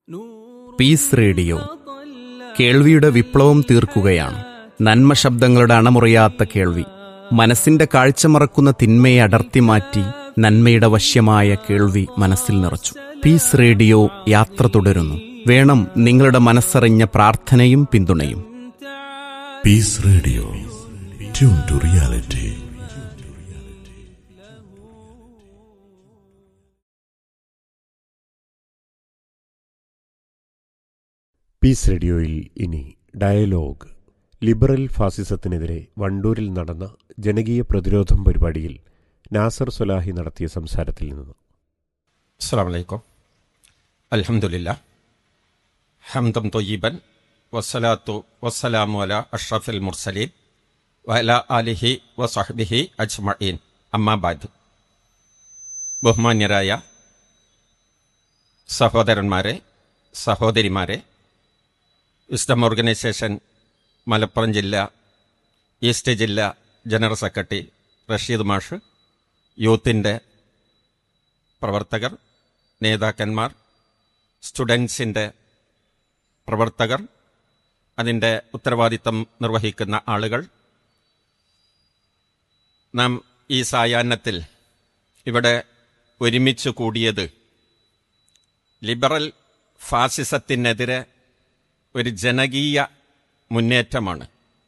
piece radio കേൾവിയുടെ വിപ്ലവം തീർക്കുകയാണ് നന്മ ശബ്ദങ്ങളുടെ അണമുറിയാത്ത കേൾവി മനസ്സിന്റെ കാഴ്ച മറക്കുന്ന തിന്മയെ അടർത്തി മാറ്റി നന്മയുടെ വശ്യമായ കേൾവി മനസ്സിൽ നിറച്ചു പീസ് റേഡിയോ യാത്ര തുടരുന്നു വേണം നിങ്ങളുടെ മനസ്സറിഞ്ഞ പ്രാർത്ഥനയും പിന്തുണയും peace radio tune to reality peace റേഡിയോയിൽ ഇനി ഡയലോഗ് ലിബറൽ ഫാസിസത്തിനെതിരെ വണ്ടൂരിൽ നടന്ന ജനകീയ പ്രതിരോധം പരിപാടിയിൽ നാസർ സൊലാഹി നടത്തിയ സംസാരത്തിൽ നിന്ന് السلام عليكم الحمد لله حمدا طيبا والصلاة والسلام على أشرف المرسلين وعلى آله وصحبه أجمعين أما بعد ബഹുമാന്യരായ സഹോദരന്മാരെ സഹോദരിമാരെ വിസ്ഡം ഓർഗനൈസേഷൻ മലപ്പുറം ജില്ല ഈസ്റ്റ് ജില്ല ജനറൽ സെക്രട്ടറി റഷീദ് മാഷ് യൂത്തിൻ്റെ പ്രവർത്തകർ നേതാക്കന്മാർ സ്റ്റുഡൻസിൻ്റെ പ്രവർത്തകർ അതിൻ്റെ ഉത്തരവാദിത്തം നിർവഹിക്കുന്ന ആളുകൾ നാം ഈ സായാഹ്നത്തിൽ ഇവിടെ ഒരുമിച്ച് കൂടിയത് ലിബറൽ ഫാസിസത്തിനെതിരെ ഒരു ജനകീയ മുന്നേറ്റമാണ്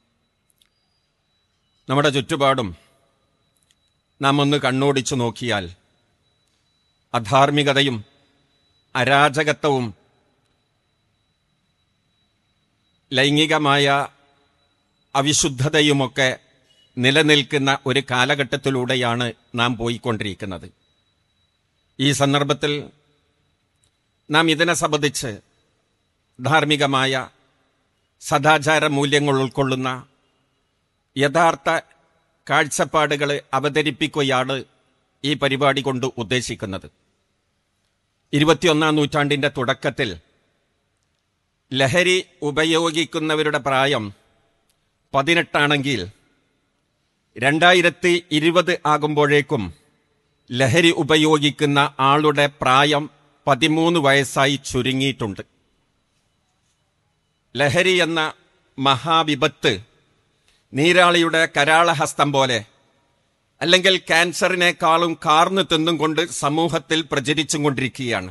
നമ്മുടെ ചുറ്റുപാടും നാം ഒന്ന് കണ്ണോടിച്ചു നോക്കിയാൽ അധാർമികതയും അരാജകത്വവും ലൈംഗികമായ അവിശുദ്ധതയുമൊക്കെ നിലനിൽക്കുന്ന ഒരു കാലഘട്ടത്തിലൂടെയാണ് നാം പോയിക്കൊണ്ടിരിക്കുന്നത് ഈ സന്ദർഭത്തിൽ നാം ഇതിനെ സംബന്ധിച്ച് ധാർമ്മികമായ സദാചാര മൂല്യങ്ങൾ ഉൾക്കൊള്ളുന്ന യഥാർത്ഥ കാഴ്ചപ്പാടുകൾ അവതരിപ്പിക്കുകയാണ് ഈ പരിപാടി കൊണ്ട് ഉദ്ദേശിക്കുന്നത് ഇരുപത്തിയൊന്നാം നൂറ്റാണ്ടിന്റെ തുടക്കത്തിൽ ലഹരി ഉപയോഗിക്കുന്നവരുടെ പ്രായം പതിനെട്ടാണെങ്കിൽ രണ്ടായിരത്തി ഇരുപത് ആകുമ്പോഴേക്കും ലഹരി ഉപയോഗിക്കുന്ന ആളുടെ പ്രായം പതിമൂന്ന് വയസ്സായി ചുരുങ്ങിയിട്ടുണ്ട് ലഹരി എന്ന മഹാവിപത്ത് നീരാളിയുടെ കരാളഹസ്തം പോലെ അല്ലെങ്കിൽ ക്യാൻസറിനേക്കാളും കാർന്നു തിന്നും കൊണ്ട് സമൂഹത്തിൽ പ്രചരിച്ചും കൊണ്ടിരിക്കുകയാണ്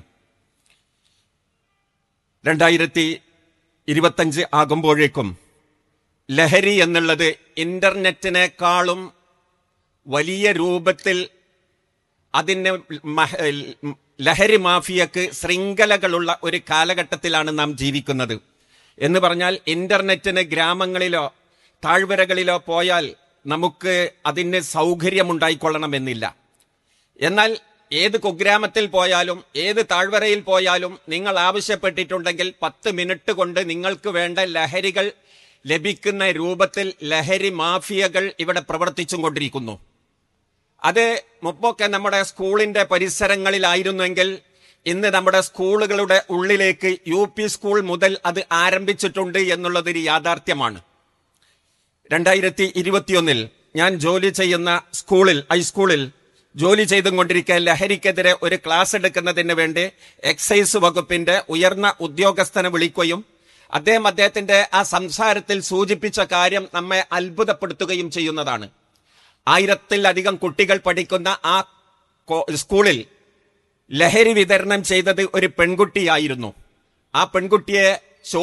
രണ്ടായിരത്തി ഇരുപത്തഞ്ച് ആകുമ്പോഴേക്കും ലഹരി എന്നുള്ളത് ഇന്റർനെറ്റിനേക്കാളും വലിയ രൂപത്തിൽ അതിന് മഹ- ലഹരി മാഫിയക്ക് ശൃംഖലകളുള്ള ഒരു കാലഘട്ടത്തിലാണ് നാം ജീവിക്കുന്നത് എന്ന് പറഞ്ഞാൽ ഇന്റർനെറ്റിന് ഗ്രാമങ്ങളിലോ താഴ്വരകളിലോ പോയാൽ നമുക്ക് അതിന് സൗകര്യമുണ്ടായിക്കൊള്ളണമെന്നില്ല എന്നാൽ ഏത് കുഗ്രാമത്തിൽ പോയാലും ഏത് താഴ്വരയിൽ പോയാലും നിങ്ങൾ ആവശ്യപ്പെട്ടിട്ടുണ്ടെങ്കിൽ പത്ത് മിനിറ്റ് കൊണ്ട് നിങ്ങൾക്ക് വേണ്ട ലഹരികൾ ലഭിക്കുന്ന രൂപത്തിൽ ലഹരി മാഫിയകൾ ഇവിടെ പ്രവർത്തിച്ചും കൊണ്ടിരിക്കുന്നു അത് മുമ്പൊക്കെ നമ്മുടെ സ്കൂളിന്റെ പരിസരങ്ങളിലായിരുന്നെങ്കിൽ ഇന്ന് നമ്മുടെ സ്കൂളുകളുടെ ഉള്ളിലേക്ക് യു പി സ്കൂൾ മുതൽ അത് ആരംഭിച്ചിട്ടുണ്ട് എന്നുള്ളതൊരു യാഥാർത്ഥ്യമാണ് രണ്ടായിരത്തി ഇരുപത്തിയൊന്നിൽ ഞാൻ ജോലി ചെയ്യുന്ന സ്കൂളിൽ ഹൈസ്കൂളിൽ ജോലി ചെയ്തുകൊണ്ടിരിക്കെ ലഹരിക്കെതിരെ ഒരു ക്ലാസ് എടുക്കുന്നതിന് വേണ്ടി എക്സൈസ് വകുപ്പിന്റെ ഉയർന്ന ഉദ്യോഗസ്ഥനെ വിളിക്കുകയും അദ്ദേഹം അദ്ദേഹത്തിന്റെ ആ സംസാരത്തിൽ സൂചിപ്പിച്ച കാര്യം നമ്മെ അത്ഭുതപ്പെടുത്തുകയും ചെയ്യുന്നതാണ് ആയിരത്തിലധികം കുട്ടികൾ പഠിക്കുന്ന ആ കോ- സ്കൂളിൽ ലഹരി വിതരണം ചെയ്തത് ഒരു പെൺകുട്ടിയായിരുന്നു ആ പെൺകുട്ടിയെ